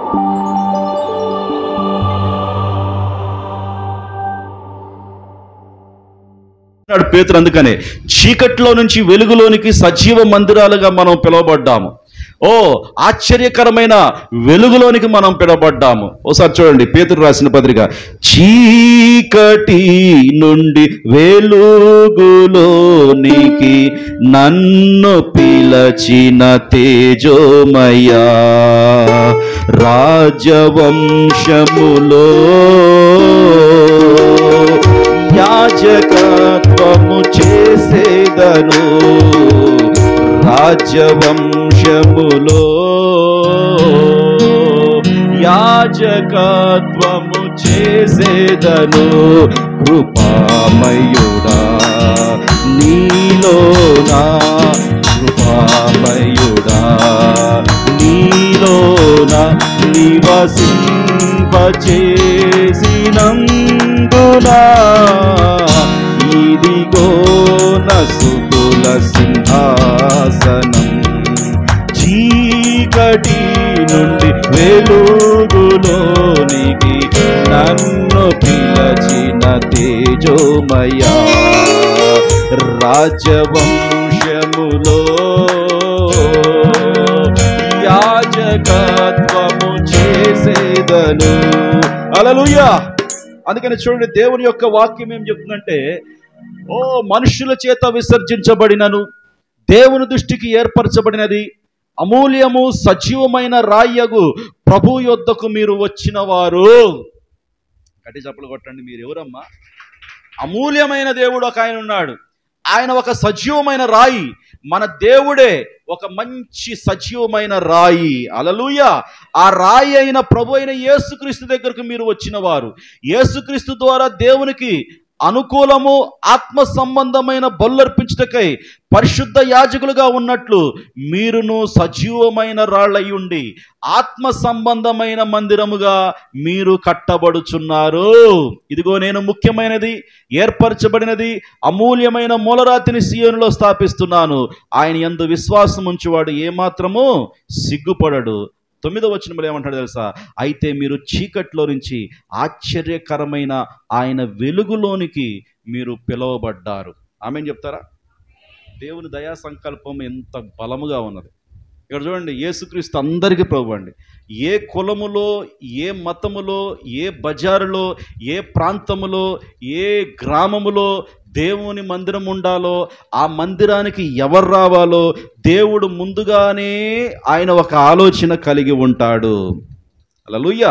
అన్నాడు పేతురు అందుకనే చీకట్లో నుంచి వెలుగులోనికి సజీవ మందిరాలుగా మనం పిలువబడ్డాము ఓ ఆశ్చర్యకరమైన వెలుగులోనికి మనం పిలువబడ్డాము ఓసారి చూడండి పేతురు రాసిన పత్రిక చీకటి నుండి వెలుగులోనికి నన్ను పిలచిన తేజోమయ్యా రాజవంశములో యాజకత్వము చేసేదను రాజ్యవంశములో యాజకత్వము చేసేదను కృపామయుడా నీలోనా కృపామయుడా నీలోన నివసింపచేసినందునా ఇదిగో నసుకుల సింహాసనం చీకటి నుండి వెలుగులోనికి నన్ను పిలచిన తేజోమయా రాజవంశములో యాజకత్వము చేసేదను అలలుయా అందుకని చూడండి దేవుని యొక్క వాక్యం ఏం చెప్తుందంటే ఓ మనుషుల చేత విసర్జించబడినను దేవుని దృష్టికి ఏర్పరచబడినది అమూల్యము సజీవమైన రాయ్యగు ప్రభు యొద్దకు మీరు వచ్చిన వారు గట్టి చప్పలు కొట్టండి మీరు ఎవరమ్మా అమూల్యమైన దేవుడు ఒక ఆయన ఉన్నాడు ఆయన ఒక సజీవమైన రాయి మన దేవుడే ఒక మంచి సజీవమైన రాయి అలలుయ ఆ రాయి అయిన ప్రభు అయిన యేసుక్రీస్తు దగ్గరకు మీరు వచ్చిన వారు యేసుక్రీస్తు ద్వారా దేవునికి అనుకూలము ఆత్మ సంబంధమైన బొల్లర్పించుటకై పరిశుద్ధ యాజకులుగా ఉన్నట్లు మీరును సజీవమైన రాళ్ళయ్యుండి ఆత్మ సంబంధమైన మందిరముగా మీరు కట్టబడుచున్నారు ఇదిగో నేను ముఖ్యమైనది ఏర్పరచబడినది అమూల్యమైన మూలరాతిని సీయోనులో స్థాపిస్తున్నాను ఆయన యందు విశ్వాసం ఉంచువాడు ఏమాత్రము సిగ్గుపడడు తొమ్మిదో వచ్చిన ఏమంటాడు తెలుసా అయితే మీరు చీకట్లో నుంచి ఆశ్చర్యకరమైన ఆయన వెలుగులోనికి మీరు పిలువబడ్డారు ఆమె చెప్తారా దేవుని దయా సంకల్పం ఎంత బలముగా ఉన్నది ఇక్కడ చూడండి యేసుక్రీస్తు అందరికీ ప్రభు అండి ఏ కులములో ఏ మతములో ఏ బజారులో ఏ ప్రాంతములో ఏ గ్రామములో దేవుని మందిరం ఉండాలో ఆ మందిరానికి ఎవరు రావాలో దేవుడు ముందుగానే ఆయన ఒక ఆలోచన కలిగి ఉంటాడు అలా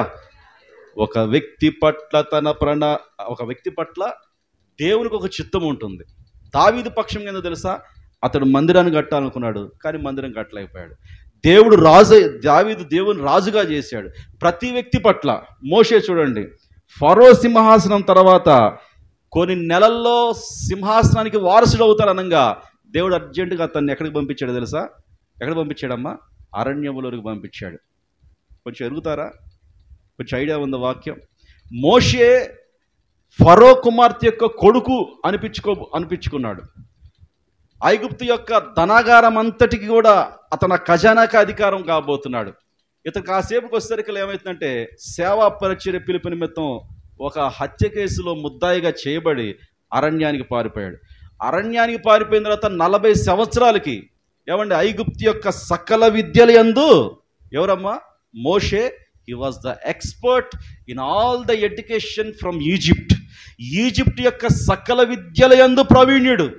ఒక వ్యక్తి పట్ల తన ప్రణా ఒక వ్యక్తి పట్ల దేవునికి ఒక చిత్తం ఉంటుంది దావీదు పక్షం కింద తెలుసా అతడు మందిరాన్ని కట్టాలనుకున్నాడు కానీ మందిరం కట్టలేకపోయాడు దేవుడు రాజు దావీదు దేవుని రాజుగా చేశాడు ప్రతి వ్యక్తి పట్ల మోషే చూడండి ఫరో సింహాసనం తర్వాత కొన్ని నెలల్లో సింహాసనానికి వారసుడు అవుతాడు అనగా దేవుడు అర్జెంటుగా అతన్ని ఎక్కడికి పంపించాడు తెలుసా ఎక్కడ పంపించాడమ్మా అరణ్యములోకి పంపించాడు కొంచెం ఎరుగుతారా కొంచెం ఐడియా ఉంది వాక్యం మోషే ఫరో కుమార్తె యొక్క కొడుకు అనిపించుకో అనిపించుకున్నాడు ఐగుప్తు యొక్క ధనాగారం అంతటికి కూడా అతను ఖజానాకి అధికారం కాబోతున్నాడు ఇతను కాసేపుకి వచ్చేసరికి ఏమవుతుందంటే సేవా పరిచర్య పిలుపు నిమిత్తం ఒక హత్య కేసులో ముద్దాయిగా చేయబడి అరణ్యానికి పారిపోయాడు అరణ్యానికి పారిపోయిన తర్వాత నలభై సంవత్సరాలకి ఏమండి ఐగుప్తు యొక్క సకల విద్యల యందు ఎవరమ్మా మోషే he was the expert in all the education from Egypt Egypt యొక్క సకల విద్యల యందు ప్రావీణ్యుడు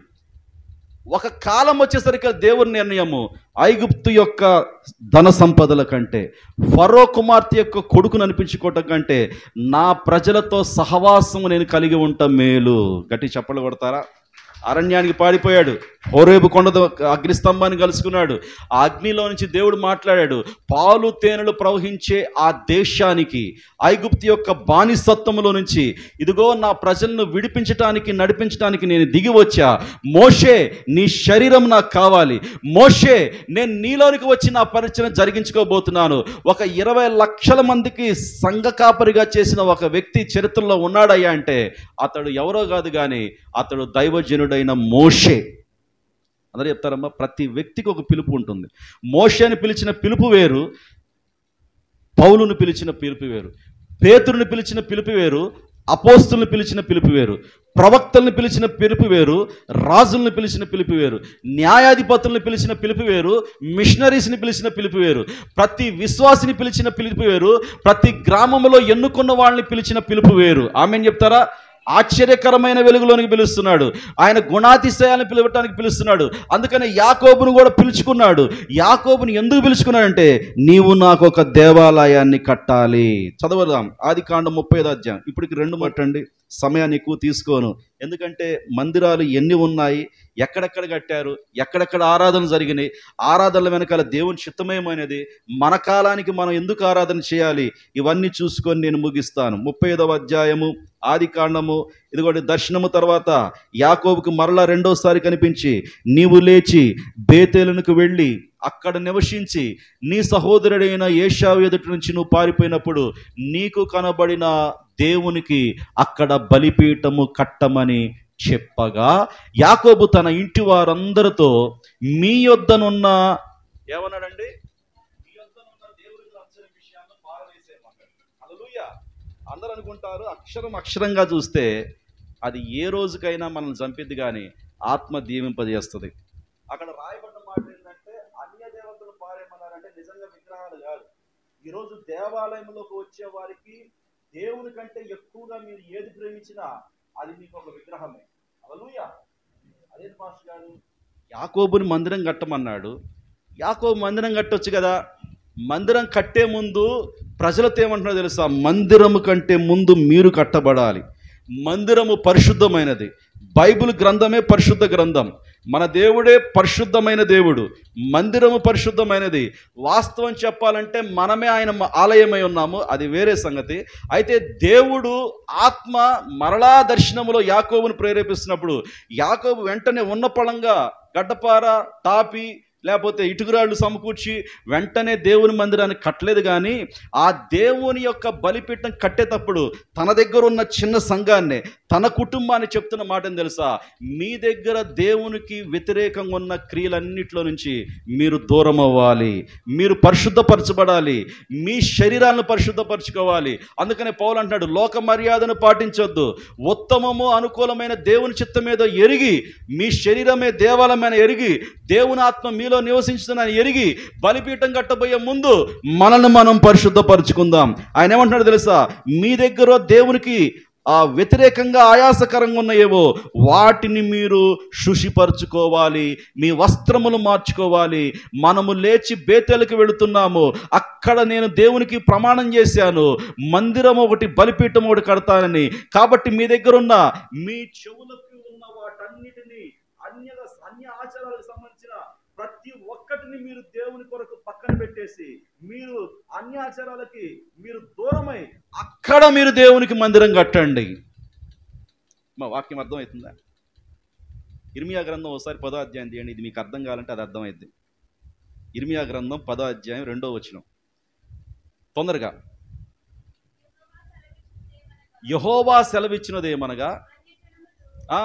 ఒక కాలం వచ్చేసరికి దేవుని నిర్ణయము ఐగుప్తు యొక్క ధన సంపదల కంటే ఫరో కుమార్తె యొక్క కొడుకును అనిపించుకోవటం కంటే నా ప్రజలతో సహవాసము నేను కలిగి ఉంటా మేలు గట్టి చప్పలు కొడతారా అరణ్యానికి పాడిపోయాడు హోరేబు కొండ అగ్నిస్తంభాన్ని కలుసుకున్నాడు ఆ అగ్నిలో నుంచి దేవుడు మాట్లాడాడు పాలు తేనెలు ప్రవహించే ఆ దేశానికి ఐగుప్తు యొక్క బానిసత్వములో నుంచి ఇదిగో నా ప్రజలను విడిపించటానికి నడిపించడానికి నేను దిగి వచ్చా మోషే నీ శరీరం నాకు కావాలి మోషే నేను నీలోనికి వచ్చి నా పరిచయం జరిగించుకోబోతున్నాను ఒక ఇరవై లక్షల మందికి సంఘ కాపరిగా చేసిన ఒక వ్యక్తి చరిత్రలో ఉన్నాడయ్యా అంటే అతడు ఎవరో కాదు కానీ అతడు దైవజనుడైన మోషే అందరూ చెప్తారమ్మా ప్రతి వ్యక్తికి ఒక పిలుపు ఉంటుంది మోషే అని పిలిచిన పిలుపు వేరు పౌలును పిలిచిన పిలుపు వేరు పేతురుని పిలిచిన పిలుపు వేరు అపోస్తుల్ని పిలిచిన పిలుపు వేరు ప్రవక్తల్ని పిలిచిన పిలుపు వేరు రాజుల్ని పిలిచిన పిలుపు వేరు న్యాయాధిపతుల్ని పిలిచిన పిలుపు వేరు మిషనరీస్ని పిలిచిన పిలుపు వేరు ప్రతి విశ్వాసిని పిలిచిన పిలుపు వేరు ప్రతి గ్రామంలో ఎన్నుకున్న వాళ్ళని పిలిచిన పిలుపు వేరు ఆమె చెప్తారా ఆశ్చర్యకరమైన వెలుగులోనికి పిలుస్తున్నాడు ఆయన గుణాతిశయాలను పిలవటానికి పిలుస్తున్నాడు అందుకని యాకోబును కూడా పిలుచుకున్నాడు యాకోబుని ఎందుకు పిలుచుకున్నాడంటే నీవు నాకు ఒక దేవాలయాన్ని కట్టాలి చదవదాం ఆది కాండం ముప్పై అధ్యాయం ఇప్పటికి రెండు మట్టండి సమయాన్ని ఎక్కువ తీసుకోను ఎందుకంటే మందిరాలు ఎన్ని ఉన్నాయి ఎక్కడెక్కడ కట్టారు ఎక్కడెక్కడ ఆరాధన జరిగినాయి ఆరాధనల వెనకాల దేవుని చిత్తమయమైనది మన కాలానికి మనం ఎందుకు ఆరాధన చేయాలి ఇవన్నీ చూసుకొని నేను ముగిస్తాను ముప్పై ఐదవ అధ్యాయము ఆది కాండము ఇదిగోండి దర్శనము తర్వాత యాకోబుకు మరలా రెండోసారి కనిపించి నీవు లేచి బేతేలునకు వెళ్ళి అక్కడ నివసించి నీ సహోదరుడైన ఏషావు ఎదుటి నుంచి నువ్వు పారిపోయినప్పుడు నీకు కనబడిన దేవునికి అక్కడ బలిపీఠము కట్టమని చెప్పగా యాకోబు తన ఇంటి వారందరితో మీ యొద్దనున్న ఏమన్నాడండి మీ యొద్దనున్న దేవునికి నచ్చని విషయాన్ని పారవేసేయమన్నాడు హల్లెలూయా అందరూ అనుకుంటారు అక్షరం అక్షరంగా చూస్తే అది ఏ రోజుకైనా మనల్ని చంపిద్ది కానీ ఆత్మ దీవింపజేస్తుంది అక్కడ రాయబడ్డ మాట ఏంటంటే అన్య దేవతలు పారేమన్నారంటే నిజంగా విగ్రహాలు కాదు ఈరోజు దేవాలయంలోకి వచ్చే వారికి దేవుని కంటే ఎక్కువగా మీరు ఏది ప్రేమించినా అది మీకు ఒక విగ్రహమే హల్లెలూయా అదే పాస్టర్ గారు యాకోబుని మందిరం కట్టమన్నాడు యాకోబు మందిరం కట్టొచ్చు కదా మందిరం కట్టే ముందు ప్రజలతో ఏమంటున్నారో తెలుసా మందిరము కంటే ముందు మీరు కట్టబడాలి మందిరము పరిశుద్ధమైనది బైబిల్ గ్రంథమే పరిశుద్ధ గ్రంథం మన దేవుడే పరిశుద్ధమైన దేవుడు మందిరము పరిశుద్ధమైనది వాస్తవం చెప్పాలంటే మనమే ఆయన మ- ఆలయమై ఉన్నాము అది వేరే సంగతి అయితే దేవుడు ఆత్మ మరలా దర్శనములో యాకోబును ప్రేరేపిస్తున్నప్పుడు యాకోబు వెంటనే ఉన్న పళంగా గడ్డపార టాపి లేకపోతే ఇటుకురాళ్ళు సమకూర్చి వెంటనే దేవుని మందిరాన్ని కట్టలేదు కానీ ఆ దేవుని యొక్క బలిపీఠం కట్టేటప్పుడు తన దగ్గర ఉన్న చిన్న సంఘాన్ని తన కుటుంబాన్ని చెప్తున్న మాటని తెలుసా మీ దగ్గర దేవునికి వ్యతిరేకంగా ఉన్న క్రియలన్నిట్లో నుంచి మీరు దూరం అవ్వాలి మీరు పరిశుద్ధపరచబడాలి మీ శరీరాలను పరిశుద్ధపరచుకోవాలి అందుకనే పౌలు అంటాడు లోక మర్యాదను పాటించొద్దు ఉత్తమము అనుకూలమైన దేవుని చిత్తం మీద ఎరిగి మీ శరీరమే దేవాలయమైన ఎరిగి దేవుని ఆత్మ మీలో నివసించుతుందని ఎరిగి బలిపీఠం కట్టబోయే ముందు మనల్ని మనం పరిశుద్ధపరచుకుందాం ఆయన ఏమంటున్నాడు తెలుసా మీ దగ్గర దేవునికి ఆ వ్యతిరేకంగా ఆయాసకరంగా ఉన్నాయేవో వాటిని మీరు శుషిపరచుకోవాలి మీ వస్త్రములు మార్చుకోవాలి మనము లేచి బేతేలకు వెళుతున్నాము అక్కడ నేను దేవునికి ప్రమాణం చేశాను మందిరం ఒకటి బలిపీఠం ఒకటి కడతానని కాబట్టి మీ దగ్గర ఉన్న మీ చెవులకు ఉన్న వాటన్నిటిని అన్య అన్య ఆచారాలకు సంబంధించిన ప్రతి ఒక్కటిని మీరు దేవుని కొరకు పక్కన పెట్టేసి మీరు అన్య ఆచారాలకి మీరు దూరమై అక్కడ మీరు దేవునికి మందిరం కట్టండి మా వాక్యం అర్థమవుతుందా ఇర్మియా గ్రంథం ఒకసారి పదో అధ్యాయం తీయండి ఇది మీకు అర్థం కావాలంటే అది అర్థమైంది ఇర్మియా గ్రంథం పదో అధ్యాయం రెండో వచనం తొందరగా యహోవా సెలవిచ్చినదేమనగా ఆ,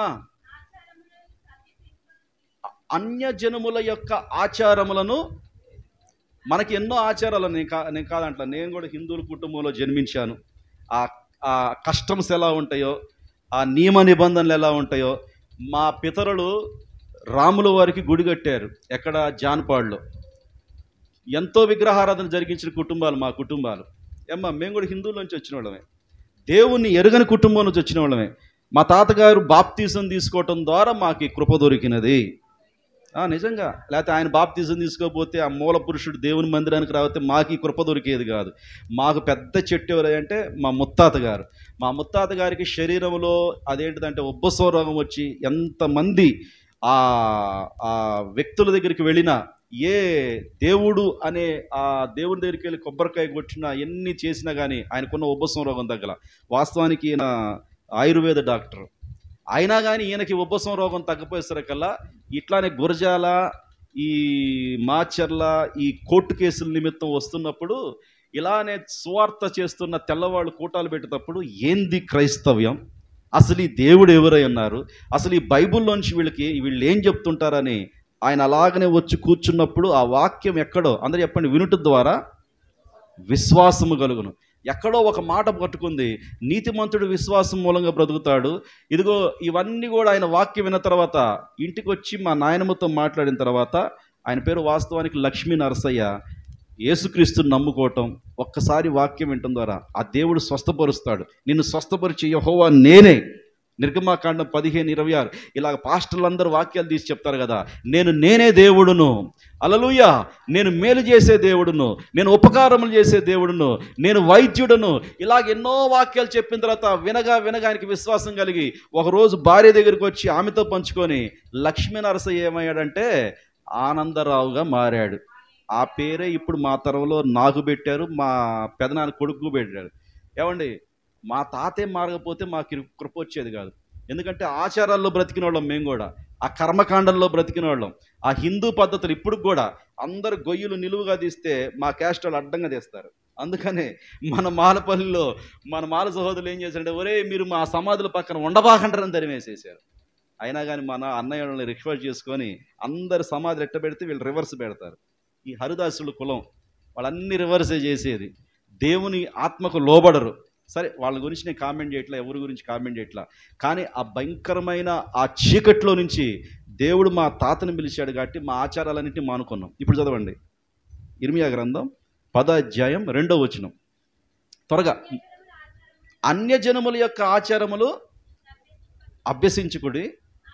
అన్యజనముల యొక్క ఆచారములను మనకి ఎన్నో ఆచారాలు నేను కా నేను కాదంట నేను కూడా హిందువుల కుటుంబంలో జన్మించాను ఆ ఆ కస్టమ్స్ ఎలా ఉంటాయో ఆ నియమ నిబంధనలు ఎలా ఉంటాయో మా పితరులు రాముల వారికి గుడి కట్టారు ఎక్కడ జాన్పాడులో ఎంతో విగ్రహారాధన జరిగించిన కుటుంబాలు మా కుటుంబాలు ఏమ్మా మేము కూడా హిందువుల నుంచి వచ్చిన వాళ్ళమే దేవుణ్ణి ఎరగని కుటుంబం నుంచి వచ్చిన వాళ్ళమే మా తాతగారు బాప్తీసం తీసుకోవటం ద్వారా మాకు ఈ కృప దొరికినది ఆ, నిజంగా లేకపోతే ఆయన బాప్తీసం తీసుకోకపోతే ఆ మూల పురుషుడు దేవుని మందిరానికి రాకపోతే మాకు ఈ కృప దొరికేది కాదు మాకు పెద్ద చెట్టు ఎవరంటే మా ముత్తాత గారు మా ముత్తాత గారికి శరీరంలో అదేంటిదంటే ఉబ్బసం రోగం వచ్చి ఎంతమంది ఆ ఆ వ్యక్తుల దగ్గరికి వెళ్ళినా ఏ దేవుడు అనే ఆ దేవుని దగ్గరికి వెళ్ళి కొబ్బరికాయ కొట్టినా ఎన్ని చేసినా కానీ ఆయనకున్న ఉబ్బసం రోగం తగ్గల వాస్తవానికి ఈయన ఆయుర్వేద డాక్టర్ అయినా కానీ ఈయనకి ఉబ్బసం రోగం తగ్గపోయేసరికల్లా ఇట్లానే గురజాల ఈ మాచర్ల ఈ కోర్టు కేసుల నిమిత్తం వస్తున్నప్పుడు ఇలానే సువార్త చేస్తున్న తెల్లవాళ్ళు కూటాలు పెట్టేటప్పుడు ఏంది క్రైస్తవ్యం అసలు ఈ దేవుడు ఎవరై ఉన్నారు అసలు ఈ బైబిల్లోంచి వీళ్ళకి వీళ్ళు ఏం చెప్తుంటారని ఆయన అలాగనే వచ్చి కూర్చున్నప్పుడు ఆ వాక్యం ఎక్కడో అందరు చెప్పండి వినుట ద్వారా విశ్వాసము కలుగును ఎక్కడో ఒక మాట పట్టుకుంది నీతిమంతుడు విశ్వాసం మూలంగా బ్రతుకుతాడు ఇదిగో ఇవన్నీ కూడా ఆయన వాక్యం విన్న తర్వాత ఇంటికి వచ్చి మా నాయనమ్మతో మాట్లాడిన తర్వాత ఆయన పేరు వాస్తవానికి లక్ష్మీ నరసయ్య యేసుక్రీస్తుని నమ్ముకోవటం ఒక్కసారి వాక్యం వినటం ద్వారా ఆ దేవుడు స్వస్థపరుస్తాడు నిన్ను స్వస్థపరిచే యెహోవా నేనే నిర్గమాకాండం పదిహేను ఇరవై ఆరు ఇలాగ పాస్టర్లు అందరూ వాక్యాలు తీసి చెప్తారు కదా నేను నేనే దేవుడును అలలుయ నేను మేలు చేసే దేవుడును నేను ఉపకారములు చేసే దేవుడును నేను వైద్యుడును ఇలాగ ఎన్నో వాక్యాలు చెప్పిన తర్వాత వినగా వినగా ఆయనకి విశ్వాసం కలిగి ఒకరోజు భార్య దగ్గరికి వచ్చి ఆమెతో పంచుకొని లక్ష్మీనరస ఏమయ్యాడంటే ఆనందరావుగా మారాడు ఆ పేరే ఇప్పుడు మా తరంలో నాకు పెట్టారు మా పెదనాన్న కొడుకు పెట్టారు ఏమండి మా తాతే మారకపోతే మాకు ఇరు- కృప వచ్చేది కాదు ఎందుకంటే ఆచారాల్లో బ్రతికిన వాళ్ళం మేము కూడా ఆ కర్మకాండంలో బ్రతికిన వాళ్ళం ఆ హిందూ పద్ధతులు ఇప్పుడు కూడా అందరు గొయ్యలు నిలువుగా తీస్తే మా క్యాస్ట్ వాళ్ళు అడ్డంగా తీస్తారు అందుకనే మన మాలపల్లిలో మన మాల సహోదరులు ఏం చేశారంటే ఒరే మీరు మా సమాధుల పక్కన ఉండబాకంటారని తరిమేసేసారు అయినా కానీ మన అన్నయ్య వాళ్ళని రిక్వెస్ట్ చేసుకొని అందరు సమాధులు ఎట్ట పెడితే వీళ్ళు రివర్స్ పెడతారు ఈ హరిదాసుల కులం వాళ్ళన్ని రివర్సే చేసేది దేవుని ఆత్మకు లోబడరు సరే వాళ్ళ గురించి నేను కామెంట్ చేయట్లా ఎవరి గురించి కామెంట్ చేయట్లా కానీ ఆ భయంకరమైన ఆ చీకట్లో నుంచి దేవుడు మా తాతని పిలిచాడు కాబట్టి మా ఆచారాలన్నింటినీ మానుకున్నాం ఇప్పుడు చదవండి ఇర్మియా గ్రంథం పద అధ్యాయం రెండో వచనం త్వరగా అన్యజనముల యొక్క ఆచారములు అభ్యసించుకుడి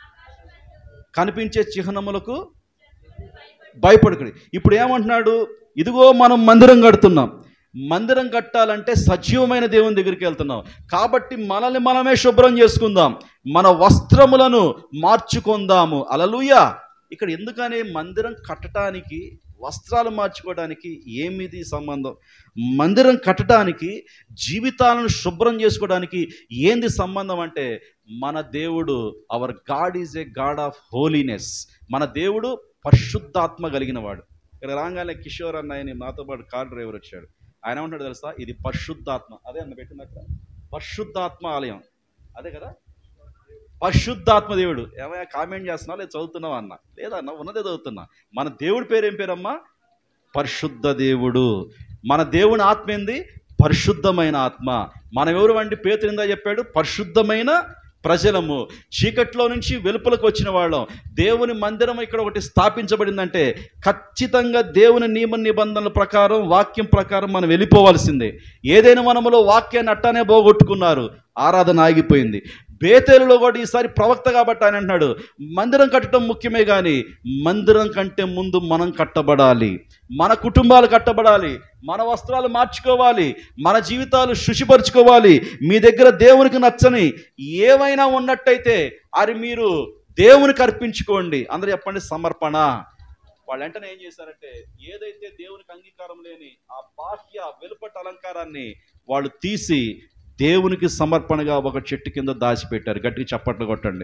కనిపించే చిహ్నములకు భయపడుకుడి ఇప్పుడు ఏమంటున్నాడు ఇదిగో మనం మందిరం కడుతున్నాం మందిరం కట్టాలంటే సజీవమైన దేవుని దగ్గరికి వెళ్తున్నాం కాబట్టి మనల్ని మనమే శుభ్రం చేసుకుందాం మన వస్త్రములను మార్చుకుందాము అలలుయా ఇక్కడ ఎందుకని మందిరం కట్టడానికి వస్త్రాలు మార్చుకోవడానికి ఏమిది సంబంధం మందిరం కట్టడానికి జీవితాలను శుభ్రం చేసుకోవడానికి ఏంది సంబంధం అంటే మన దేవుడు our god is a god of holiness మన దేవుడు పరిశుద్ధాత్మ కలిగిన వాడు ఇక్కడ రాగానే కిషోర్ అన్న ఆయన నాతో పాటు కార్ డ్రైవర్ వచ్చాడు ఆయన ఏమంటాడు తెలుసా ఇది పరిశుద్ధాత్మ అదే అన్న పెట్టినక్కడ పరిశుద్ధాత్మ ఆలయం అదే కదా పరిశుద్ధాత్మ దేవుడు ఏమయ్యా కామెంట్ చేస్తున్నావు లేదా చదువుతున్నావా అన్న లేదన్న ఉన్నదే చదువుతున్నా మన దేవుడి పేరు ఏం పేరమ్మా పరిశుద్ధ దేవుడు మన దేవుని ఆత్మ ఏంది పరిశుద్ధమైన ఆత్మ మనం ఎవరు వంటి పేతురిందా చెప్పాడు పరిశుద్ధమైన ప్రజలము చీకట్లో నుంచి వెలుపలకు వచ్చిన వాళ్ళం దేవుని మందిరం ఇక్కడ ఒకటి స్థాపించబడిందంటే ఖచ్చితంగా దేవుని నియమ నిబంధనల ప్రకారం వాక్యం ప్రకారం మనం వెళ్ళిపోవాల్సిందే ఏదైనా మనములో వాక్యాన్ని అట్టానే పోగొట్టుకున్నారు ఆరాధన ఆగిపోయింది బేతేలులో కూడా ఈసారి ప్రవక్త కాబట్టి ఆయన అంటున్నాడు మందిరం కట్టడం ముఖ్యమే కానీ మందిరం కంటే ముందు మనం కట్టబడాలి మన కుటుంబాలు కట్టబడాలి మన వస్త్రాలు మార్చుకోవాలి మన జీవితాలు శుచిపరుచుకోవాలి మీ దగ్గర దేవునికి నచ్చని ఏవైనా ఉన్నట్టయితే అది మీరు దేవునికి అర్పించుకోండి అందరూ చెప్పండి సమర్పణ వాళ్ళు వెంటనే ఏం చేశారంటే ఏదైతే దేవునికి అంగీకారం లేని ఆ బాహ్య వెలుపట అలంకారాన్ని వాళ్ళు తీసి దేవునికి సమర్పణగా ఒక చెట్టు కింద దాచిపెట్టారు గట్టిగా చప్పట్లు కొట్టండి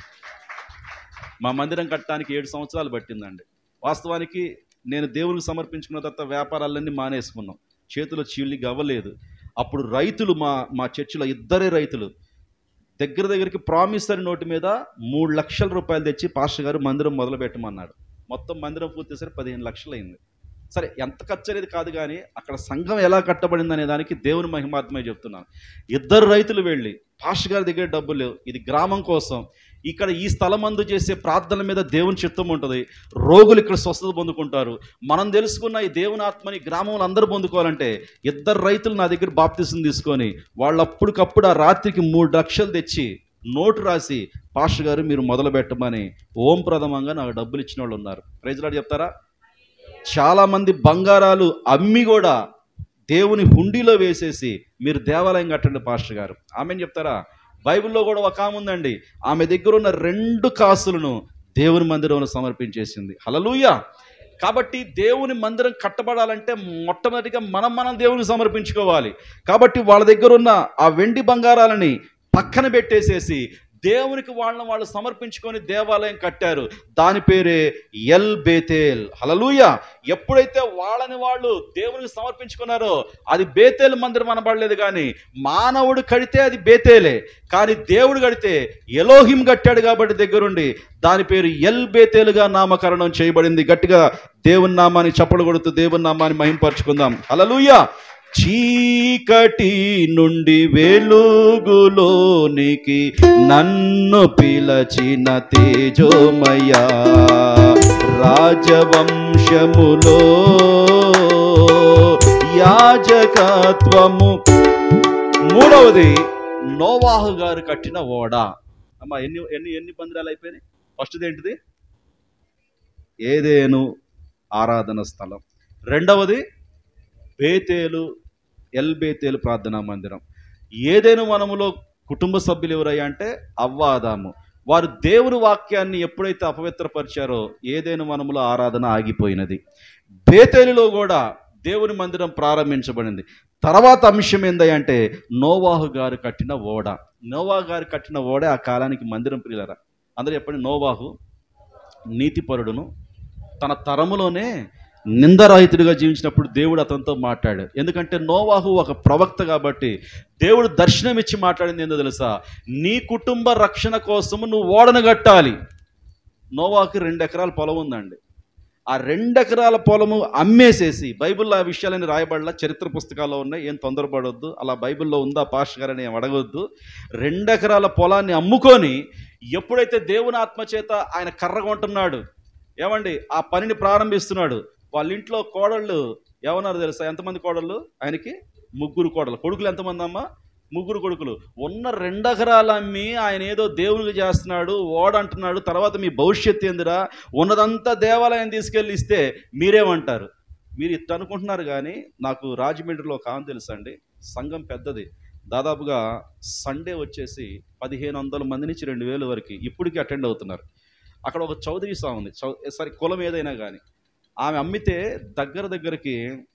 మా మందిరం కట్టడానికి ఏడు సంవత్సరాలు పట్టిందండి వాస్తవానికి నేను దేవునికి సమర్పించుకున్న తర్వాత వ్యాపారాలన్నీ మానేసుకున్నాం చేతిలో చీళ్ళి గవ్వలేదు అప్పుడు రైతులు మా మా చర్చిలో ఇద్దరే రైతులు దగ్గర దగ్గరికి ప్రామిసరీ నోటు మీద మూడు లక్షల రూపాయలు తెచ్చి పాస్టర్ గారు మందిరం మొదలు పెట్టమన్నాడు మొత్తం మందిరం పూర్తి సరే పదిహేను లక్షలు అయింది సరే ఎంత ఖర్చు అనేది కాదు కానీ అక్కడ సంఘం ఎలా కట్టబడింది అనే దానికి దేవుని మహిమాత్మే చెప్తున్నాను ఇద్దరు రైతులు వెళ్ళి పాస్టర్ గారి దగ్గర డబ్బులు లేవు ఇది గ్రామం కోసం ఇక్కడ ఈ స్థలం అందు చేసే ప్రార్థనల మీద దేవుని చిత్తం ఉంటుంది రోగులు ఇక్కడ స్వస్థత పొందుకుంటారు మనం తెలుసుకున్న ఈ దేవుని ఆత్మని గ్రామంలో అందరూ పొందుకోవాలంటే ఇద్దరు రైతులు నా దగ్గర బాప్తిసం తీసుకొని వాళ్ళు అప్పటికప్పుడు ఆ రాత్రికి మూడు లక్షలు తెచ్చి నోటు రాసి పాస్టర్ గారు మీరు మొదలు పెట్టమని ఓం ప్రథమంగా నాకు డబ్బులు ఇచ్చిన వాళ్ళు ఉన్నారు ప్రైజ్లాడు చెప్తారా చాలామంది బంగారాలు అమ్మి కూడా దేవుని హుండీలో వేసేసి మీరు దేవాలయం కట్టండి పాస్టర్ గారు ఆమెను చెప్తారా బైబిల్లో కూడా ఒక ఆమె ఉందండి ఆమె దగ్గర ఉన్న రెండు కాసులను దేవుని మందిరంలో సమర్పించేసింది హలలుయ కాబట్టి దేవుని మందిరం కట్టబడాలంటే మొట్టమొదటిగా మనం మనం దేవునికి సమర్పించుకోవాలి కాబట్టి వాళ్ళ దగ్గర ఉన్న ఆ వెండి బంగారాలని పక్కన పెట్టేసేసి దేవునికి వాళ్ళని వాళ్ళు సమర్పించుకొని దేవాలయం కట్టారు దాని పేరే ఎల్ బేతేల్ హలలుయ ఎప్పుడైతే వాళ్ళని వాళ్ళు దేవునికి సమర్పించుకున్నారో అది బేతేల్ మందిరం అనబడలేదు కానీ మానవుడు కడితే అది బేతేలే కానీ దేవుడు కడితే ఎలోహిం కట్టాడు కాబట్టి దగ్గరుండి దాని పేరు ఎల్ బేతేలుగా నామకరణం చేయబడింది గట్టిగా దేవుని నామాన్ని చప్పలు కొడుతూ దేవుని నామాన్ని మహింపరచుకుందాం హలలుయ చీకటి నుండి వెలుగులోనికి నన్ను పిలచిన తేజోమయ రాజవంశములో యాజకత్వము మూడవది నోవాహు గారు కట్టిన ఓడ అమ్మ ఎన్ని ఎన్ని ఎన్ని బందిరాలు అయిపోయినాయి ఫస్ట్ది ఏంటిది ఏదేను ఆరాధన స్థలం రెండవది బేతేలు ఎల్ బేతేలు ప్రార్థనా మందిరం ఏదేను మనములో కుటుంబ సభ్యులు ఎవరయ్యా అంటే అవ్వాదాము వారు దేవుని వాక్యాన్ని ఎప్పుడైతే అపవిత్రపరిచారో ఏదేను మనములో ఆరాధన ఆగిపోయినది బేతేలులో కూడా దేవుని మందిరం ప్రారంభించబడింది తర్వాత అంశం ఏందంటే నోవాహు గారు కట్టిన ఓడ నోవాహు గారు కట్టిన ఓడ ఆ కాలానికి మందిరం ప్రియులరా అందరూ చెప్పండి నోవాహు నీతిపరుడును తన తరములోనే నిందరహితుడిగా జీవించినప్పుడు దేవుడు అతనితో మాట్లాడాడు ఎందుకంటే నోవాహు ఒక ప్రవక్త కాబట్టి దేవుడు దర్శనం ఇచ్చి మాట్లాడింది ఏందో తెలుసా నీ కుటుంబ రక్షణ కోసము నువ్వు ఓడను కట్టాలి నోవాకి రెండు ఎకరాల పొలం ఉందండి ఆ రెండు ఎకరాల పొలము అమ్మేసేసి బైబిల్లో ఆ విషయాలని రాయబడలా చరిత్ర పుస్తకాల్లో ఉన్నాయి ఏం తొందరపడొద్దు అలా బైబిల్లో ఉందా పాష్ గారని ఏం అడగొద్దు రెండు ఎకరాల పొలాన్ని అమ్ముకొని ఎప్పుడైతే దేవుని ఆత్మచేత ఆయన కర్ర కొంటున్నాడు ఏమండి ఆ పనిని ప్రారంభిస్తున్నాడు వాళ్ళ ఇంట్లో కోడళ్ళు ఏమన్నారు తెలుసా ఎంతమంది కోడళ్ళు ఆయనకి ముగ్గురు కోడలు కొడుకులు ఎంతమంది అమ్మా ముగ్గురు కొడుకులు ఉన్న రెండు ఎకరాలు అమ్మి ఆయన ఏదో దేవునికి చేస్తున్నాడు ఓడంటున్నాడు తర్వాత మీ భవిష్యత్తు ఏందిరా ఉన్నదంతా దేవాలయం తీసుకెళ్ళి ఇస్తే మీరేమంటారు మీరు ఇట్ట అనుకుంటున్నారు కానీ నాకు రాజమండ్రిలో ఒక ఆమె తెలుసా అండి సంఘం పెద్దది దాదాపుగా సండే వచ్చేసి పదిహేను వందల మంది నుంచి రెండు వేల వరకు ఇప్పటికీ అటెండ్ అవుతున్నారు అక్కడ ఒక చౌదరి స్వామి ఉంది చౌ సరే కులం ఏదైనా కానీ ఆమె అమ్మితే దగ్గర దగ్గరికి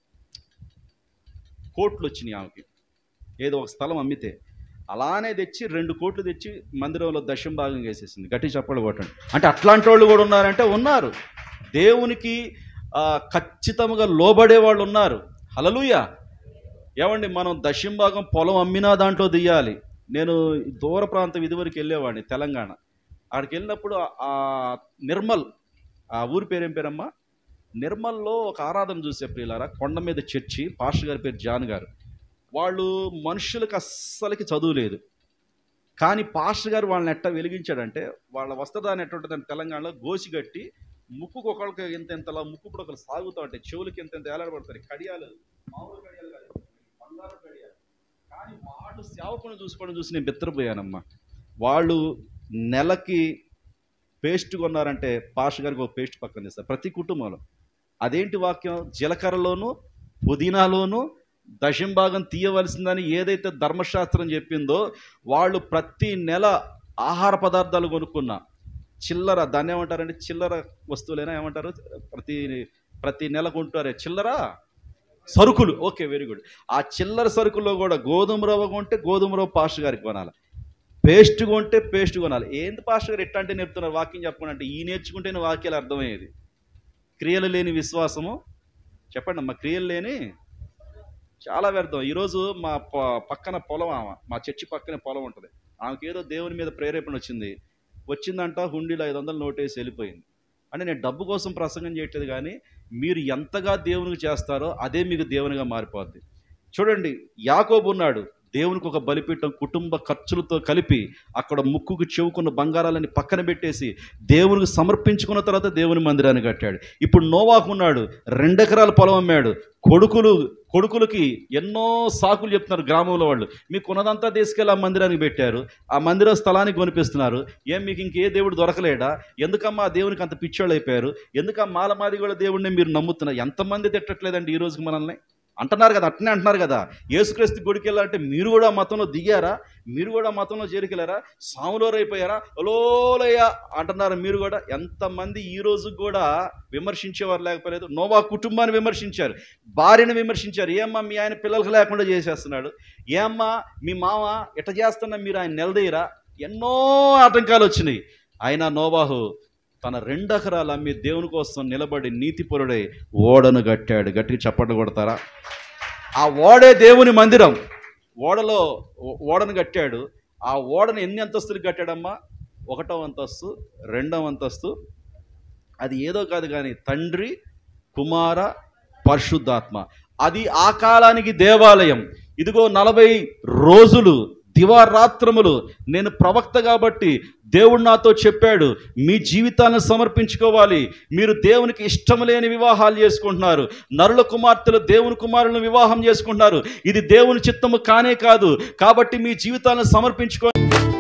కోట్లు వచ్చినాయి ఆమెకి ఏదో ఒక స్థలం అమ్మితే అలానే తెచ్చి రెండు కోట్లు తెచ్చి మందిరంలో దశం భాగం వేసేసింది గట్టి చప్పలు కొట్టండి అంటే అట్లాంటి వాళ్ళు కూడా ఉన్నారంటే ఉన్నారు దేవునికి ఆ, ఖచ్చితంగా లోబడే వాళ్ళు ఉన్నారు హలలుయ ఏమండి మనం దశం భాగం పొలం అమ్మినా దాంట్లో దియ్యాలి నేను దూర ప్రాంతం ఇదివరకు వెళ్ళేవాడిని తెలంగాణ అక్కడికి వెళ్ళినప్పుడు ఆ నిర్మల్ ఆ ఊరి పేరేం పేరమ్మా నిర్మల్లో ఒక ఆరాధన చూసే ప్రియులారా కొండ మీద చర్చి పాస్టర్ గారి పేరు జాన్ గారు వాళ్ళు మనుషులకు అస్సలకి చదువు లేదు కానీ పాస్టర్ గారు వాళ్ళని ఎట్ట వెలిగించాడంటే వాళ్ళ వస్త్రదాన్ని ఎట్ట ఉంటుందంటే తెలంగాణలో గోసి కట్టి ముక్కుకు ఒకళ్ళకి ఎంత ఎంతలా ముక్కు కూడా ఒకరు సాగుతూ ఉంటాయి చెవులకి ఎంత ఎంత ఏలాడబడతాయి కడియాలు మామూలు కడియాలు కాదు బంగారు కడియాలు కానీ వాళ్ళు సేవకుని చూసుకోవడం చూసి నేను బెత్తరపోయానమ్మా వాళ్ళు నెలకి పేస్ట్ కొన్నారంటే పాష గారికి ఒక పేస్ట్ పక్కన ఇస్తారు ప్రతి కుటుంబంలో అదేంటి వాక్యం జీలకర్రలోను పుదీనాలోను దశంభాగం తీయవలసిందని ఏదైతే ధర్మశాస్త్రం చెప్పిందో వాళ్ళు ప్రతి నెల ఆహార పదార్థాలు కొనుక్కున్న చిల్లర దాన్ని ఏమంటారంటే చిల్లర వస్తువులైనా ఏమంటారు ప్రతి ప్రతి నెల కొంటారే చిల్లర సరుకులు ఓకే వెరీ గుడ్ ఆ చిల్లర సరుకుల్లో కూడా గోధుమ రవ్వ కొంటే గోధుమ రవ్వ పాస్టర్ గారికి కొనాలి పేస్ట్ కొంటే పేస్ట్ కొనాలి ఏంది పాస్టర్ గారు ఎట్టంటే నేర్పుతున్నారు వాక్యం చెప్పకుండా అంటే ఈ నేర్చుకుంటేనే వాక్యాలు అర్థమయ్యేది క్రియలు లేని విశ్వాసము చెప్పండి అమ్మా క్రియలు లేని చాలా వ్యర్థం ఈరోజు మా ప- పక్కన పొలం ఆమె మా చర్చి పక్కనే పొలం ఉంటుంది ఆమెకి ఏదో దేవుని మీద ప్రేరేపణ వచ్చింది వచ్చిందంట హుండీలో ఐదు వందలు నోటేసి వెళ్ళిపోయింది అంటే నేను డబ్బు కోసం ప్రసంగం చేయట్లేదు కానీ మీరు ఎంతగా దేవునికి చేస్తారో అదే మీకు దేవునిగా మారిపోద్ది చూడండి యాకోబు ఉన్నాడు దేవునికి ఒక బలిపీఠం కుటుంబ ఖర్చులతో కలిపి అక్కడ ముక్కుకు చెవుకున్న బంగారాలని పక్కన పెట్టేసి దేవునికి సమర్పించుకున్న తర్వాత దేవుని మందిరాన్ని కట్టాడు ఇప్పుడు నోవాకు ఉన్నాడు రెండెకరాల పొలం అమ్మాడు కొడుకులు కొడుకులకి ఎన్నో సాకులు చెప్తున్నారు గ్రామంలో వాళ్ళు మీకు ఉన్నదంతా తీసుకెళ్ళి ఆ మందిరానికి పెట్టారు ఆ మందిర స్థలానికి కొనిపిస్తున్నారు ఏం మీకు ఇంకే దేవుడు దొరకలేడా ఎందుకమ్మా ఆ దేవునికి అంత పిచ్చోళ్ళు అయిపోయారు ఎందుకమ్మా మాలమాది కూడా దేవుడిని మీరు నమ్ముతున్నారు ఎంతమంది తిట్టట్లేదండి ఈ రోజుకి మనల్ని అంటున్నారు కదా అట్నే అంటున్నారు కదా యేసుక్రీస్తు గుడికి వెళ్ళాలంటే మీరు కూడా ఆ మతంలో దిగారా మీరు కూడా ఆ మతంలో చేరికెళ్ళారా సాములోరు అయిపోయారా అలోలయ్య అంటున్నారు మీరు కూడా ఎంతమంది ఈ రోజు కూడా విమర్శించేవారు లేకపోలేదు నోవా కుటుంబాన్ని విమర్శించారు భార్యను విమర్శించారు ఏమ్మా మీ ఆయన పిల్లలకు లేకుండా చేసేస్తున్నాడు ఏమ్మా మీ మామ ఎట్ట చేస్తున్నా మీరు ఆయన నిలదీయరా ఎన్నో ఆటంకాలు వచ్చినాయి అయినా నోవాహు తన రెండు ఎకరాలు అమ్మి దేవుని కోసం నిలబడి నీతిపరుడై ఓడను కట్టాడు గట్టిగా చప్పట్లు కొడతారా ఆ ఓడే దేవుని మందిరం ఓడలో ఓ- ఓడను కట్టాడు ఆ ఓడను ఎన్ని అంతస్తులు కట్టాడమ్మా ఒకటో అంతస్తు రెండవ అంతస్తు అది ఏదో కాదు కానీ తండ్రి కుమార పరిశుద్ధాత్మ అది ఆ కాలానికి దేవాలయం ఇదిగో నలభై రోజులు దివారాత్రములు నేను ప్రవక్త కాబట్టి దేవుడు నాతో చెప్పాడు మీ జీవితాలను సమర్పించుకోవాలి మీరు దేవునికి ఇష్టం లేని వివాహాలు చేసుకుంటున్నారు నరుల కుమార్తెలు దేవుని కుమారులను వివాహం చేసుకుంటున్నారు ఇది దేవుని చిత్తము కానే కాదు కాబట్టి మీ జీవితాలను సమర్పించుకో